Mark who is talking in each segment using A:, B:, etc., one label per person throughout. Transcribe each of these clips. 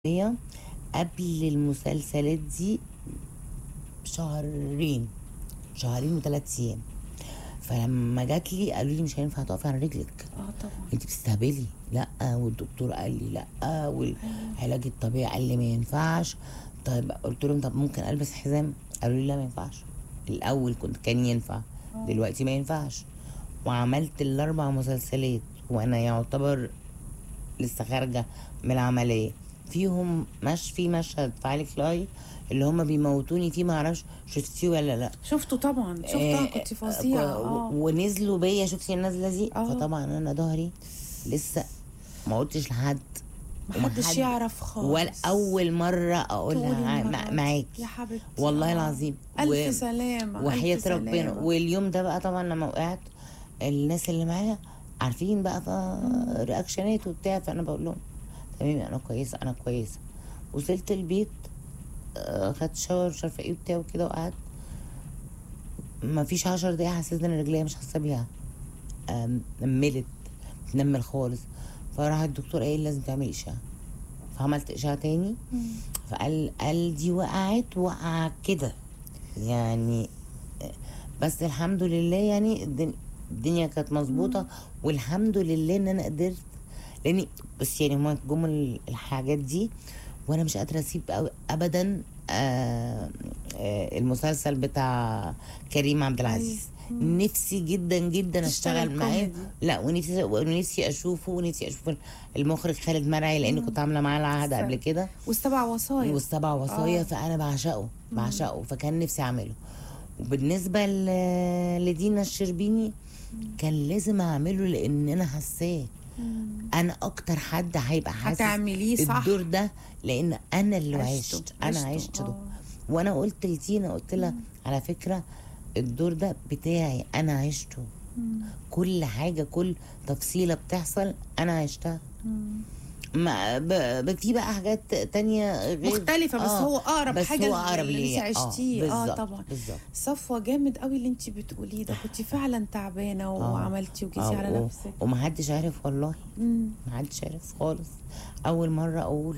A: هي قبل المسلسلات دي بشهرين شهرين وثلاث ايام فلما جات لي قالوا لي مش هينفع تقفي على رجلك
B: اه طبعا
A: انت بتستهبلي لا والدكتور قال لي لا والعلاج الطبيعي قال لي ما ينفعش طيب قلت لهم طب ممكن البس حزام قالوا لي لا ما ينفعش الاول كنت كان ينفع دلوقتي ما ينفعش وعملت الاربع مسلسلات وانا يعتبر لسه خارجه من العمليه فيهم مش في مشهد في علي فلاي اللي هم بيموتوني فيه ما اعرفش شفتيه ولا لا
B: شفته طبعا شفتها كنت فظيعه
A: و-
B: اه
A: ونزلوا بيا شفتي النازله دي
B: آه.
A: فطبعا انا ظهري لسه ما قلتش لحد
B: محدش
A: ومحد-
B: يعرف خالص
A: ولا اول مره اقولها
B: تقولي
A: مع-
B: المرة
A: مع-
B: دي.
A: معاكي
B: يا حبيبتي
A: والله
B: آه.
A: العظيم
B: الف
A: و-
B: سلامه
A: وحياة
B: ألف
A: ربنا
B: سلامة.
A: واليوم ده بقى طبعا لما وقعت الناس اللي معايا عارفين بقى رياكشنات وبتاع فانا بقول لهم تمام انا كويسه انا كويسه وصلت البيت آه، خدت شاور مش عارفه ايه وبتاع وكده وقعدت ما فيش عشر دقايق حسيت ان رجليا مش حاسه بيها آم، نملت تنمل خالص فراح الدكتور قال لازم تعملي اشعه فعملت اشعه تاني فقال قال دي وقعت وقع كده يعني بس الحمد لله يعني الدن- الدنيا كانت مظبوطه والحمد لله ان انا قدرت لاني بس يعني هما جم ال- الحاجات دي وانا مش قادره اسيب أو- ابدا آه آه المسلسل بتاع كريم عبد العزيز نفسي جدا جدا
B: تشتغل
A: اشتغل معاه
B: كوميدي.
A: لا ونفسي ونفسي اشوفه ونفسي اشوف المخرج خالد مرعي لاني كنت عامله معاه العهد قبل كده
B: والسبع وصايا
A: والسبع وصايا
B: آه.
A: فانا بعشقه بعشقه فكان نفسي اعمله وبالنسبه ل- لدينا الشربيني كان لازم اعمله لان انا حاساه انا اكتر حد هيبقى حاسس
B: هتعمليه صح.
A: الدور ده لان انا اللي
B: عشته،
A: عشت انا
B: عشته،
A: عشت ده
B: آه.
A: وانا قلت لتينا قلت لها على فكره الدور ده بتاعي انا عشته كل حاجه كل تفصيله بتحصل انا عشتها ما ب... ب- في بقى حاجات تانية غير
B: مختلفة، بس هو أقرب
A: بس
B: حاجة
A: هو أقرب
B: اللي
A: ليا.
B: لسه عشتيه. آه،
A: بالظبط،
B: طبعا.
A: بالظبط
B: صفوة جامد قوي اللي انت بتقوليه ده كنت فعلا تعبانه
A: آه.
B: وعملتي وجيتي
A: آه،
B: على
A: و-
B: نفسك
A: ومحدش عارف والله
B: مم.
A: محدش عارف خالص اول مره اقول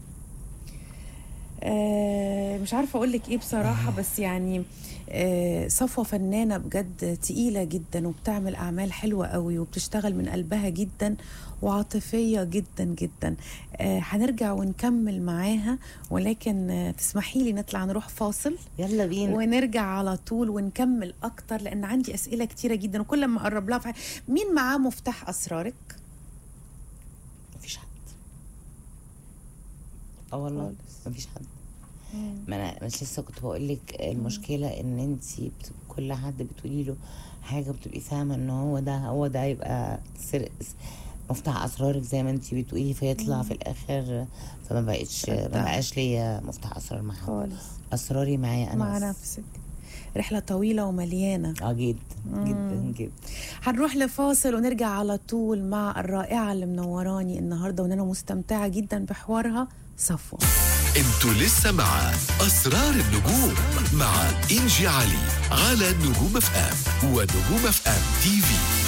B: آه مش عارفه اقول لك ايه بصراحه بس يعني آه صفوه فنانه بجد تقيله جدا وبتعمل اعمال حلوه قوي وبتشتغل من قلبها جدا وعاطفيه جدا جدا آه هنرجع ونكمل معاها ولكن آه تسمحي لي نطلع نروح فاصل
A: يلا بينا
B: ونرجع على طول ونكمل اكتر لان عندي اسئله كتيره جدا وكل ما اقرب لها في حاجة. مين معاه مفتاح اسرارك
A: مفيش حد اه والله
B: خالص.
A: مفيش حد ما انا مش لسه كنت بقول لك المشكله ان انت بت... كل حد بتقولي له حاجه بتبقي فاهمه ان هو ده هو ده يبقى سر... مفتاح اسرارك زي ما انت بتقولي فيطلع في الاخر فما بقتش ما
B: صدقت.
A: بقاش ليا مفتاح اسرار مع حد
B: خالص
A: اسراري معايا انا
B: مع
A: بس.
B: نفسك رحله طويله ومليانه
A: اه جدا جدا جدا
B: هنروح لفاصل ونرجع على طول مع الرائعة اللي منوراني النهاردة وأنا مستمتعة جدا بحوارها صفوة
C: انتوا لسه مع اسرار النجوم مع انجي علي على نجوم اف ام ونجوم اف ام تي في